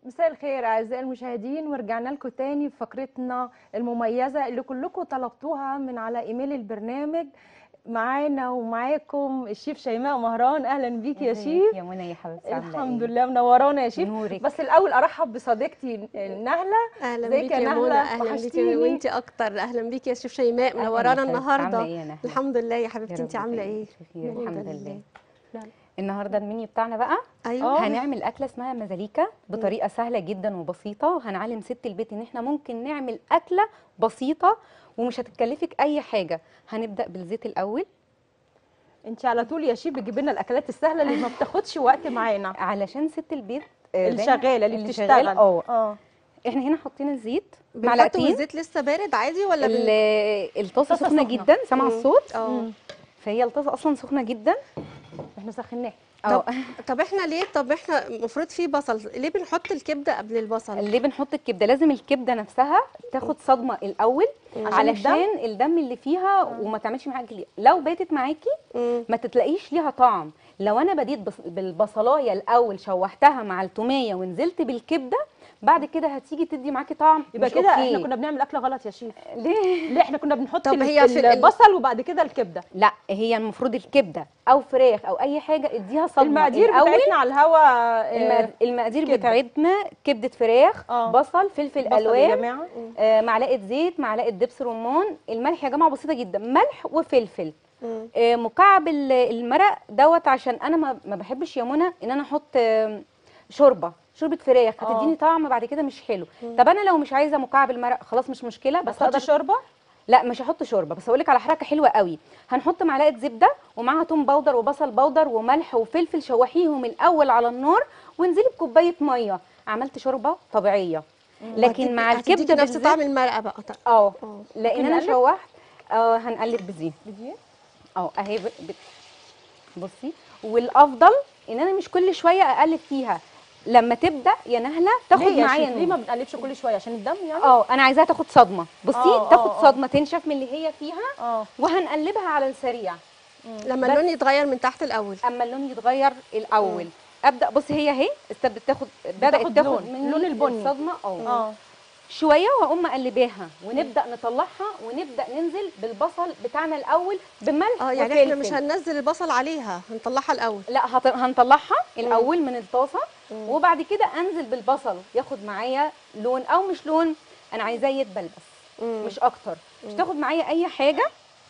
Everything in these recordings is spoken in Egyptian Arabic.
مساء الخير اعزائي المشاهدين ورجعنا لكم تاني في فقرتنا المميزه اللي كلكم طلبتوها من على ايميل البرنامج معانا ومعاكم الشيف شيماء مهران اهلا بيكي يا ازيك شيف يا منى يا حبيبتي عامله الحمد ايه؟ لله منورانا يا شيف نورك بس الاول ارحب بصديقتي نهله اهلا ازيك بيك يا يا نهلة؟ منى اهلا بيك وحشتيني. وانت اكتر اهلا بيك يا شيف شيماء أهلاً يا منورانا حبيبتي. النهارده عامله ايه يا نهله؟ الحمد لله يا يا حبيبتي رب انت عامله دايماً ايه بخير الحمد الحمد لله. لله لا. النهارده المنيو بتاعنا بقى ايوه هنعمل اكله اسمها مزاليكا بطريقه سهله جدا وبسيطه وهنعلم ست البيت ان احنا ممكن نعمل اكله بسيطه ومش هتكلفك اي حاجه هنبدا بالزيت الاول انت على طول يا شيف بتجيب لنا الاكلات السهله اللي ما بتاخدش وقت معانا علشان ست البيت آه، اللي دايماً شغاله اللي اللي بتشتغل شغال اه اه احنا هنا حاطين الزيت بنحطه معلقتين والزيت لسه بارد عادي ولا ال- بن... الطاسه طاسة سخنه سخنة. جدا سامعه مم. الصوت اه مم. فهي الطاسه اصلا سخنه جدا احنا سخناها اه طب احنا ليه طب احنا المفروض في بصل ليه بنحط الكبده قبل البصل ليه بنحط الكبده لازم الكبده نفسها تاخد صدمه الاول عشان علشان الدم اللي فيها وما تعملش معاكي ليه. لو باتت معاكي مم. ما تتلاقيش ليها طعم لو انا بديت بص- بالبصلايه الاول شوحتها مع التوميه ونزلت بالكبده بعد كده هتيجي تدي معاكي طعم يبقى مش كده أوكي. احنا كنا بنعمل اكله غلط يا شيف ليه ليه احنا كنا بنحط طب ال- هي في ال- البصل وبعد كده الكبده لا هي المفروض الكبده او فراخ او اي حاجه اديها صدمه المقادير الأول بتاعتنا على الهوا المقاد- المقادير كبدة. بتاعتنا كبده فراخ آه. بصل فلفل بصل يا الوان جماعه آه، معلقه زيت معلقه دبس رمان الملح يا جماعه بسيطه جدا ملح وفلفل مم. آه، مكعب ال- المرق دوت عشان انا ما ما بحبش يا منى ان انا احط آه، شوربه شوربه فراخ آه. هتديني طعم بعد كده مش حلو طب انا لو مش عايزه مكعب المرق خلاص مش مشكله بس بس تحط اقدر شوربه لا مش هحط شوربه بس اقول لك على حركه حلوه قوي هنحط معلقه زبده ومعاها توم باودر وبصل باودر وملح وفلفل شوحيهم الاول على النار وانزلي بكوبايه ميه عملت شوربه طبيعيه لكن هتدي- مع هتديكي الكبده نفس بالذات طعم المرقه بقى طب. اه اه لان ممكن انا نقلب؟ شوحت اه هنقلب بزيت بدي اه اهي ب- بت- بصي والافضل ان انا مش كل شويه اقلب فيها لما تبدا يا نهله تاخد ليه يا معايا شيف ليه ما نور. بنقلبش كل شويه عشان الدم يعني اه انا عايزاها تاخد صدمه بصي آه، تاخد آه، آه. صدمه تنشف من اللي هي فيها اه وهنقلبها على السريع لما بس- اللون يتغير من تحت الاول اما اللون يتغير الاول ابدا بصي هي اهي استبدت تاخد بدات بتاخد تاخد لون، مني اللون البني. الصدمه اه اه شويه وهقوم مقلباها ونبدا نطلعها ونبدا ننزل بالبصل بتاعنا الاول بملح اه يعني احنا وفلفل. مش هننزل البصل عليها هنطلعها الاول لا هط... هنطلعها الاول من الطاسه وبعد كده انزل بالبصل ياخد معايا لون او مش لون انا عايزاه يدبل بس مم. مش اكتر مش تاخد معايا اي حاجه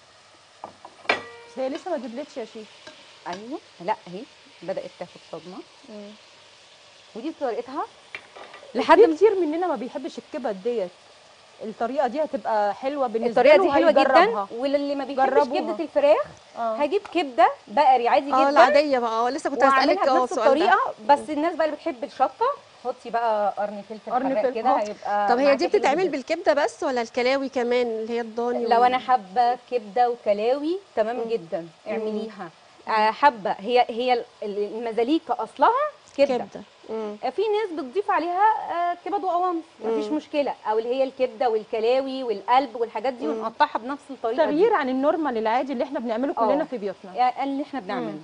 بس هي لسه ما دبلتش يا شيف ايوه لا اهي بدات تاخد صدمه ودي طريقتها لحد لحد ما كتير مننا ما بيحبش الكبد ديت الطريقه دي هتبقى حلوه بالنسبه الطريقه له دي حلوه هيجربها. جدا واللي ما بيحبش جربوها. كبده الفراخ اه هجيب كبده بقري عادي اه جدا العاديه بقى اه لسه كنت هسالك واعملها اه بنفس السؤال ده الطريقه بس الناس بقى اللي بتحب الشطه حطي بقى قرن فلفل قرن حراق فلفل، كده آه. هيبقى طب هي معاكي دي حلو بتتعمل جداً. بالكبده بس ولا الكلاوي كمان اللي هي الضاني لو وال- انا حابه كبده وكلاوي تمام جدا اعمليها آه، حابه هي هي ال- المزاليكا اصلها كبده, كبده مم. آه، في ناس بتضيف عليها آه، كبد وقوانص مفيش مشكله او اللي هي الكبده والكلاوي والقلب والحاجات دي ونقطعها بنفس الطريقه تغيير دي عن النورمال العادي اللي احنا بنعمله كلنا آه. في بيوتنا يعني اللي احنا بنعمله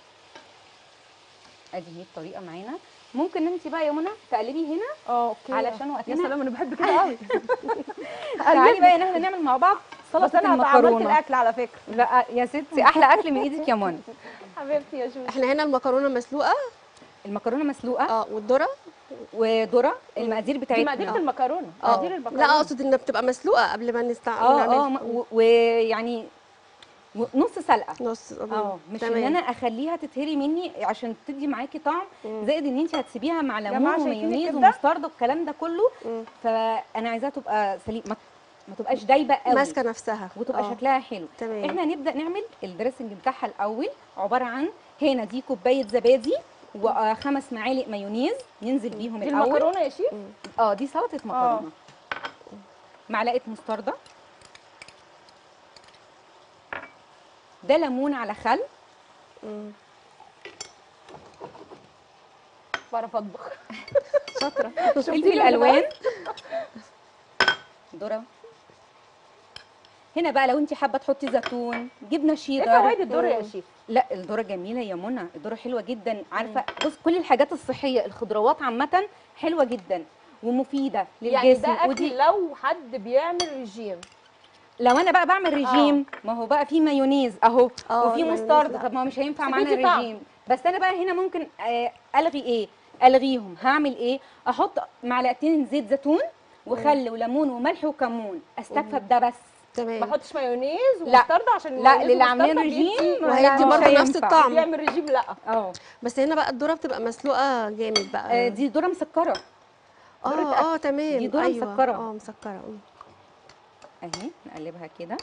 ادي هي الطريقه معانا ممكن انت بقى يا منى تقلبي هنا اه اوكي علشان يا وقتنا سلام انا بحب كده قوي تعالي بقى ان احنا نعمل مع بعض بس سلطه انا هبقى عملت المكرونه الاكل على فكره لا يا ستي احلى اكل من ايدك يا منى حبيبتي يا شوشو احنا هنا المكرونه مسلوقه المكرونه مسلوقه اه والذره وذره المقادير دي بتاعتنا مقادير المكرونه اه مقادير المكرونه لا اقصد انها بتبقى مسلوقه قبل ما نستعمل اه اه م- و- ويعني و- نص سلقه نص اه مش ان تمام. انا اخليها تتهري مني عشان تدي معاكي طعم مم. زائد ان انت هتسيبيها مع جماعة ليمون شايفين ومايونيز الكبدة؟ ومستردة والكلام ده كله مم. فانا عايزاها تبقى سليم ما, ما تبقاش دايبه قوي ماسكه نفسها وتبقى آه. شكلها حلو تمام. احنا هنبدا نعمل الدريسنج بتاعها الاول عباره عن هنا دي كوبايه زبادي وخمس معالق مايونيز ننزل بيهم دي الاول المكرونه يا شيف اه دي سلطه مكرونه معلقه مستردة ده ليمون على خل مم. بعرف اطبخ شاطره فلفل الوان ذره هنا بقى لو انت حابه تحطي زيتون جبنه ايه شيدر فوائد الذره يا شيف لا الذره جميله يا منى الذره حلوه جدا عارفه بص كل الحاجات الصحيه الخضروات عامه حلوه جدا ومفيده يعني للجسم ده اكل ودي لو حد بيعمل ريجيم لو انا بقى بعمل ريجيم ما هو بقى في مايونيز اهو آه، وفي المايونيز مسترد لا. طب ما هو مش هينفع بس معانا بيدي طعم. ريجيم بس انا بقى هنا ممكن آه، الغي ايه الغيهم هعمل ايه احط معلقتين زيت زيتون وخل وليمون وملح وكمون استكفى بده بس ما تمام احطش مايونيز لا. ومستردة عشان لا المايونيز للي عاملين والمستردة ريجيم بيدي- وهيدي لا، مش برضه نفس هينفع. الطعم. بيعمل ريجيم لا اه بس هنا بقى الذره بتبقى مسلوقه جامد بقى آه، دي ذره مسكره اه اه تمام دي ذرة أيوة. مسكرة. اه مسكره أم. اهي نقلبها كده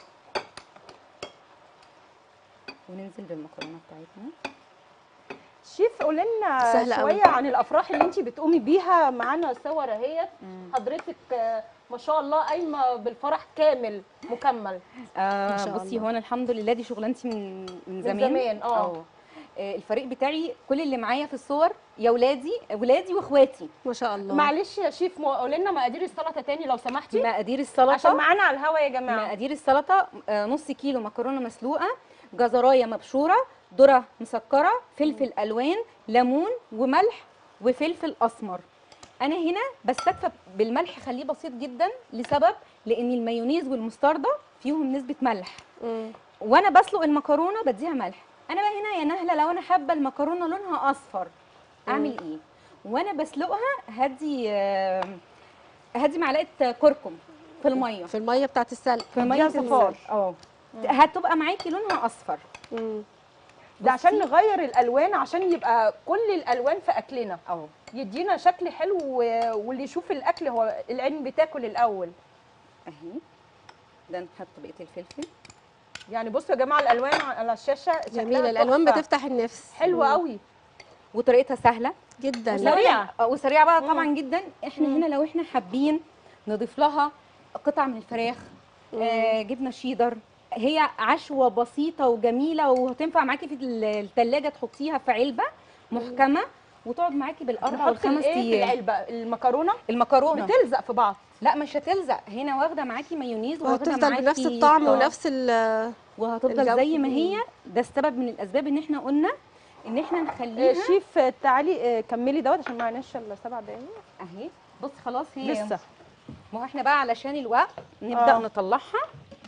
وننزل بالمكرونه بتاعتنا شيف قول لنا سهلة أوي. شويه عن الافراح اللي انت بتقومي بيها معانا صور اهيت مم. حضرتك آه، ما شاء الله قايمه بالفرح كامل مكمل آه شاء بصي الله. هو انا الحمد لله دي شغلانتي من من زمان زمان، آه. آه، الفريق بتاعي كل اللي معايا في الصور يا ولادي ولادي واخواتي ما شاء الله معلش يا شيف مو- قول لنا مقادير السلطه تاني لو سمحتي مقادير عشان السلطه معانا على الهوا يا جماعه مقادير السلطه آه، نص كيلو مكرونه مسلوقه جزرايه مبشوره ذره مسكره فلفل الوان ليمون وملح وفلفل اسمر انا هنا بستكفى بالملح خليه بسيط جدا لسبب لان المايونيز والمستردة فيهم نسبه ملح مم. وانا بسلق المكرونه بديها ملح انا بقى هنا يا نهله لو انا حابه المكرونه لونها اصفر اعمل ايه وانا بسلقها هدي آه، هدي معلقه كركم في الميه في الميه بتاعت السلق في ميه أديها صفار. السلق. اه هتبقى معاكي لونها اصفر مم. ده عشان نغير الالوان عشان يبقى كل الالوان في اكلنا اه يدينا شكل حلو و- واللي يشوف الاكل هو العين بتاكل الاول اهي ده نحط بقيه الفلفل يعني بصوا يا جماعه الالوان على الشاشه شكلها جميله الالوان تحفة. بتفتح النفس حلوه مم. قوي وطريقتها سهله جدا وسريعة. آه، وسريعه بقى مم. طبعا جدا احنا هنا لو احنا حابين نضيف لها قطع من الفراخ آه جبنه شيدر هي عشوه بسيطه وجميله وهتنفع معاكي في الثلاجه تحطيها في علبه محكمه وتقعد معاكي بالاربع نحط والخمس الايه في ايام العلبه المكرونه المكرونه بتلزق في بعض لا مش هتلزق هنا واخده معاكي مايونيز واخده وهتفضل معاكي بنفس الطعم آه، ونفس ال وهتفضل الجو. زي ما هي ده السبب من الاسباب ان احنا قلنا ان احنا آه، نخليها شيف آه، تعالي آه، كملي دوت عشان معناش الا سبع دقايق اهي بص خلاص هي لسه ما هو احنا بقى علشان الوقت نبدا آه. نطلعها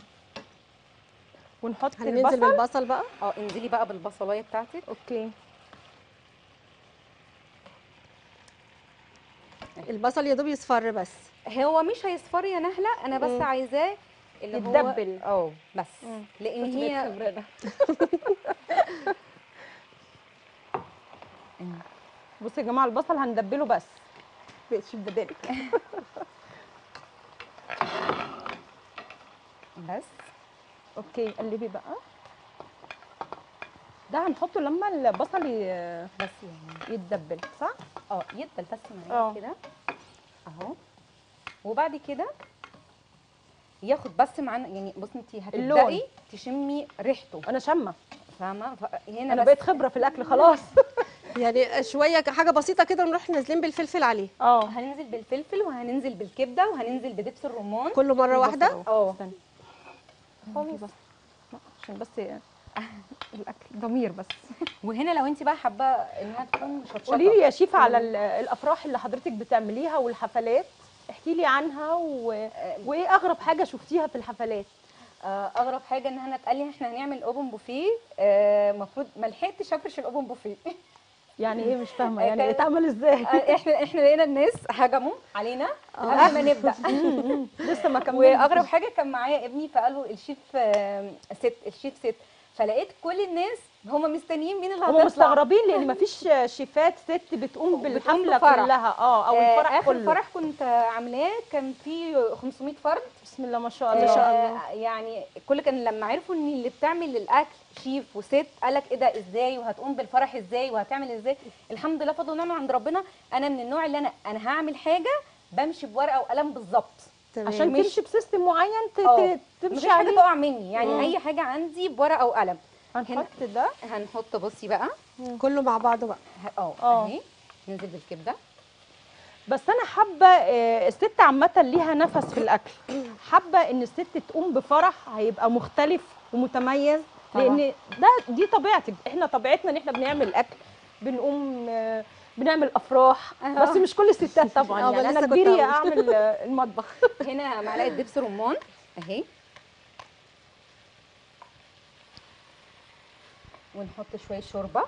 ونحط هننزل البصل بالبصل بقى اه انزلي بقى بالبصلايه بتاعتك اوكي البصل يا دوب يصفر بس هو مش هيصفر يا نهله انا بس مم. عايزاه اللي هو يتدبل. اه بس مم. لان كنت هي بقيت خبرانة. بصوا يا جماعه البصل هندبله بس بقتش بدالك بس اوكي قلبي بقى ده هنحطه لما البصل ي- بس يعني يتدبل صح اه يدبل بس آه. معايا كده اهو وبعد كده ياخد بس معانا يعني بصي انت اللون. هتبداي تشمي ريحته انا شامه فاهمه ف- هنا انا بس بقيت خبره في الاكل خلاص يعني شويه حاجه بسيطه كده ونروح نازلين بالفلفل عليه اه هننزل بالفلفل وهننزل بالكبده وهننزل بدبس الرمان كله مره واحده البصل اه استني. خالص لا، عشان بس الاكل ضمير بس وهنا لو انت بقى حابه انها تكون مشطشطه قولي لي يا شيف على ال- الافراح اللي حضرتك بتعمليها والحفلات احكي لي عنها و... وايه اغرب حاجه شفتيها في الحفلات آه، اغرب حاجه ان احنا اتقال لي احنا هنعمل اوبن بوفيه المفروض ما لحقتش افرش الاوبن بوفيه يعني ايه مش فاهمه آه، يعني كان- اتعمل ازاي آه، احنا احنا لقينا الناس هجموا علينا قبل ما نبدا لسه ما كملتش واغرب حاجه كان معايا ابني فقالوا الشيف آه، ست الشيف ست فلقيت كل الناس هم مستنيين مين اللي هم هتطلع مستغربين لان مفيش شيفات ست بتقوم بالحفله بفرح. كلها اه او آه، الفرح اخر كله فرح كنت عاملاه كان فيه 500 فرد بسم الله ما شاء الله آه، يعني كل كان لما عرفوا ان اللي بتعمل الاكل شيف وست قالك ايه ده ازاي وهتقوم بالفرح ازاي وهتعمل ازاي الحمد لله فضل ونعمه عند ربنا انا من النوع اللي انا انا هعمل حاجه بمشي بورقه وقلم بالظبط تمام عشان مش- تمشي بسيستم معين ت- آه. ت- تمشي مفيش حاجه عليه تقع مني يعني مم. اي حاجه عندي بورقه وقلم هنحط ده هنحط بصي بقى كله مع بعضه بقى ه- اه آه. اهي ننزل بالكبده بس انا حابه آه، الست عامه ليها نفس في الاكل حابه ان الست تقوم بفرح هيبقى مختلف ومتميز طبعا. لان ده دي طبيعتك احنا طبيعتنا ان احنا بنعمل اكل بنقوم آه، بنعمل افراح آه. بس مش كل الستات طبعا آه، يعني انا لسه كنت كبيري هقول. اعمل آه، المطبخ هنا معلقه دبس رمان اهي ونحط شويه شوربه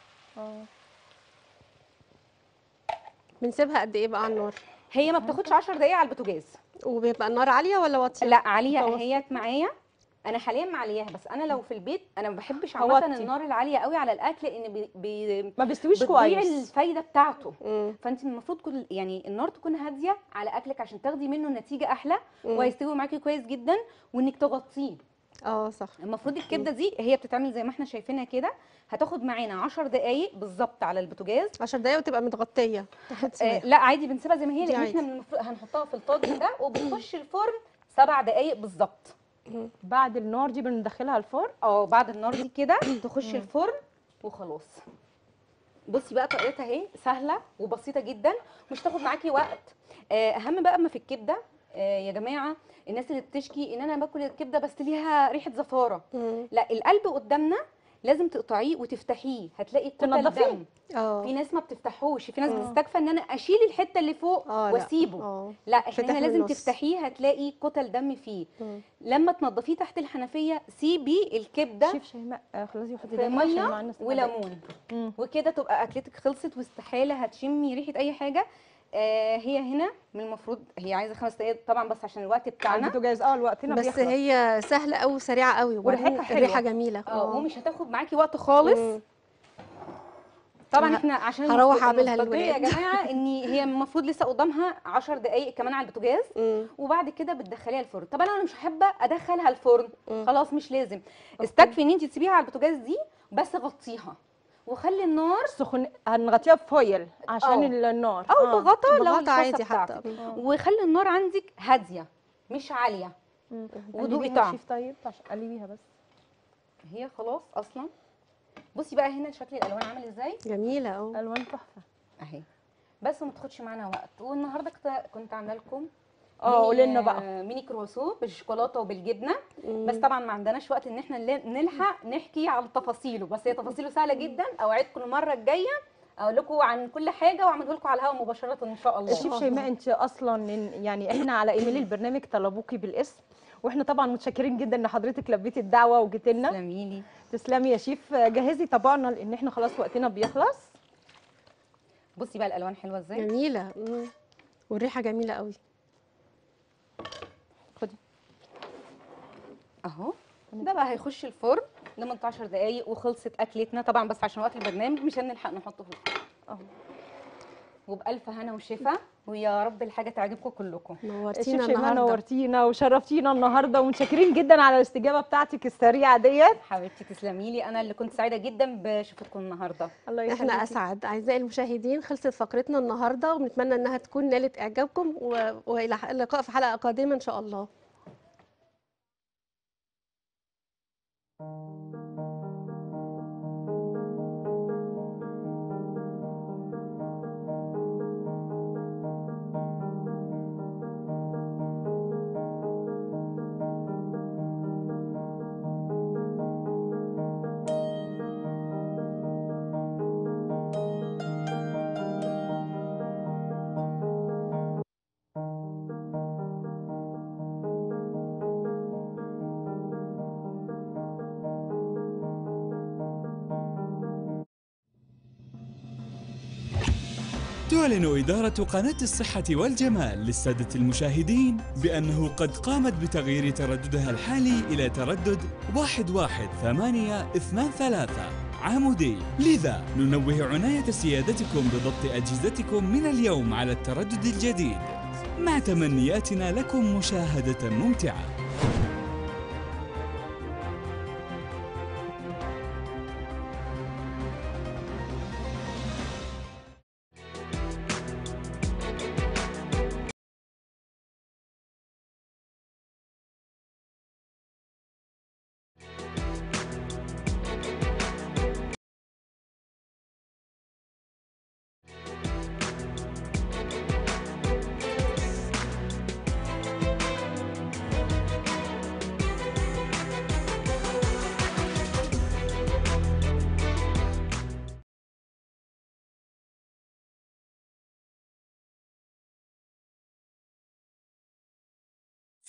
بنسيبها قد ايه بقى على النار هي ما بتاخدش 10 دقايق على البوتاجاز وبيبقى النار عاليه ولا واطيه لا عاليه متوسط. اهيت معايا انا حاليا معلياها بس انا لو في البيت انا ما بحبش عامه هوطي. النار العاليه قوي على الاكل لان بي بي ما بيستويش بتضيع كويس الفايده بتاعته مم. فانت المفروض كل يعني النار تكون هاديه على اكلك عشان تاخدي منه نتيجه احلى مم. وهيستوي معاكي كويس جدا وانك تغطيه اه صح المفروض الكبده دي هي بتتعمل زي ما احنا شايفينها كده هتاخد معانا 10 دقائق بالظبط على البوتاجاز 10 دقايق وتبقى متغطيه آه لا عادي بنسيبها زي ما هي دي لان عادي. احنا من المفروض هنحطها في الطاجن ده وبتخش الفرن سبع دقائق بالظبط بعد النار دي بندخلها الفرن اه بعد النار دي كده تخش الفرن وخلاص بصي بقى طريقتها اهي سهله وبسيطه جدا مش تاخد معاكي وقت آه، اهم بقى ما في الكبده آه، يا جماعه الناس اللي بتشكي ان انا باكل الكبده بس ليها ريحه زفاره مم. لا القلب قدامنا لازم تقطعيه وتفتحيه هتلاقي كتل تنضفيه. دم اه في ناس ما بتفتحوش في ناس آه. بتستكفى ان انا اشيل الحته اللي فوق اه لا. واسيبه اه لا احنا فتح هنا من لازم النص. تفتحيه هتلاقي كتل دم فيه مم. لما تنضفيه تحت الحنفيه سيبي الكبده شيف شيماء آه، خلاص حطي في ده عشان مع ميه الناس تبقى وليمون مم. وكده تبقى اكلتك خلصت واستحاله هتشمي ريحه اي حاجه آه هي هنا من المفروض هي عايزه خمس دقايق طبعا بس عشان الوقت على بتاعنا البوتاجاز اه وقتنا بس بيخلص. هي سهله قوي وسريعه قوي وبعدين وريحتها حلوة. الريحه جميله اه ومش هتاخد معاكي وقت خالص مم. طبعا ه- احنا عشان هروح نبقى أعملها مصدقين يا للولاد. جماعه ان هي المفروض لسه قدامها 10 دقائق كمان على البوتاجاز مم. وبعد كده بتدخليها الفرن طبعا انا مش حابه ادخلها الفرن مم. خلاص مش لازم استكفي ان انت تسيبيها على البوتاجاز دي بس غطيها وخلي النار سخن هنغطيها بفويل عشان أه. النار او آه. بغطا لو بغطا الطاسه عادي بتاعتك حتى آه. وخلي النار عندك هاديه مش عاليه مم. ودوقي قلبيها يا طعم. شيف طيب عشان قلبيها بس هي خلاص اصلا بصي بقى هنا شكل الالوان عامل ازاي جميله اه الوان تحفه اهي بس ما تاخدش معانا وقت والنهارده كنت كنت عامله لكم اه ميني- قولي لنا بقى ميني كرواسون بالشوكولاته وبالجبنه مم. بس طبعا ما عندناش وقت ان احنا نل- نلحق نحكي على تفاصيله بس هي تفاصيله سهله جدا اوعدكم المره الجايه اقول لكم عن كل حاجه واعمله لكم على الهواء مباشره ان شاء الله الشيف شيماء انت اصلا من- يعني احنا على ايميل البرنامج طلبوكي بالاسم واحنا طبعا متشكرين جدا ان حضرتك لبيتي الدعوه وجيت لنا تسلمي لي تسلمي يا شيف جهزي طبقنا لان احنا خلاص وقتنا بيخلص بصي بقى الالوان حلوه ازاي جميله مم. والريحه جميله قوي خدي اهو ده بقى هيخش الفرن لمده 10 دقايق وخلصت اكلتنا طبعا بس عشان وقت البرنامج مش هنلحق نحطه في الفرن اهو وبالف هنا وشفا ويا رب الحاجه تعجبكم كلكم نورتينا الشيف شيماء النهارده نورتينا وشرفتينا النهارده ومتشكرين جدا على الاستجابه بتاعتك السريعه ديت حبيبتي تسلمي لي انا اللي كنت سعيده جدا بشوفتكم النهارده الله يخليكي احنا اسعد اعزائي المشاهدين خلصت فقرتنا النهارده وبنتمنى انها تكون نالت اعجابكم و... والى اللقاء في حلقه قادمه ان شاء الله تعلن إدارة قناة الصحة والجمال للسادة المشاهدين بأنه قد قامت بتغيير ترددها الحالي إلى تردد 11823 عمودي لذا ننوه عناية سيادتكم بضبط أجهزتكم من اليوم على التردد الجديد مع تمنياتنا لكم مشاهدة ممتعة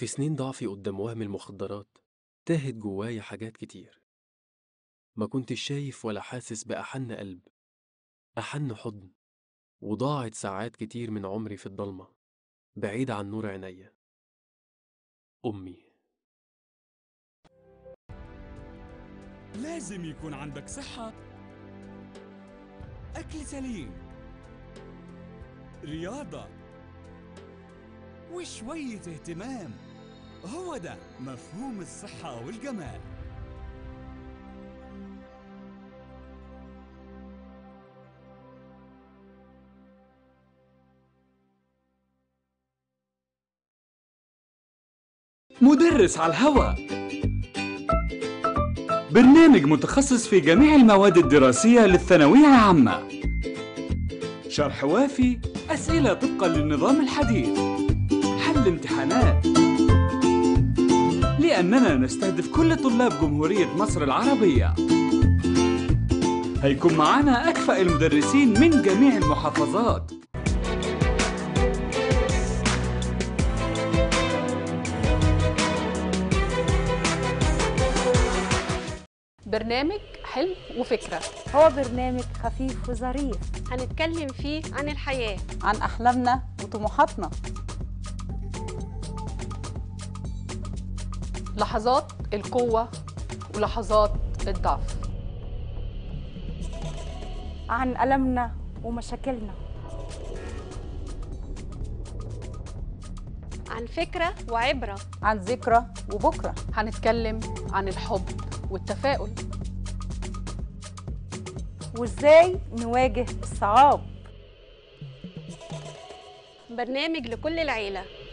في سنين ضعفي قدام وهم المخدرات تاهت جوايا حاجات كتير ما كنتش شايف ولا حاسس بأحن قلب أحن حضن وضاعت ساعات كتير من عمري في الضلمة بعيد عن نور عينيا أمي لازم يكون عندك صحة أكل سليم رياضة وشوية اهتمام هو ده مفهوم الصحة والجمال مدرس على الهواء برنامج متخصص في جميع المواد الدراسية للثانوية العامة شرح وافي أسئلة طبقا للنظام الحديث حل امتحانات لأننا نستهدف كل طلاب جمهورية مصر العربية هيكون معانا أكفأ المدرسين من جميع المحافظات برنامج حلم وفكرة هو برنامج خفيف وظريف هنتكلم فيه عن الحياة عن أحلامنا وطموحاتنا لحظات القوة ولحظات الضعف عن ألمنا ومشاكلنا عن فكرة وعبرة عن ذكرى وبكرة هنتكلم عن الحب والتفاؤل وإزاي نواجه الصعاب برنامج لكل العيلة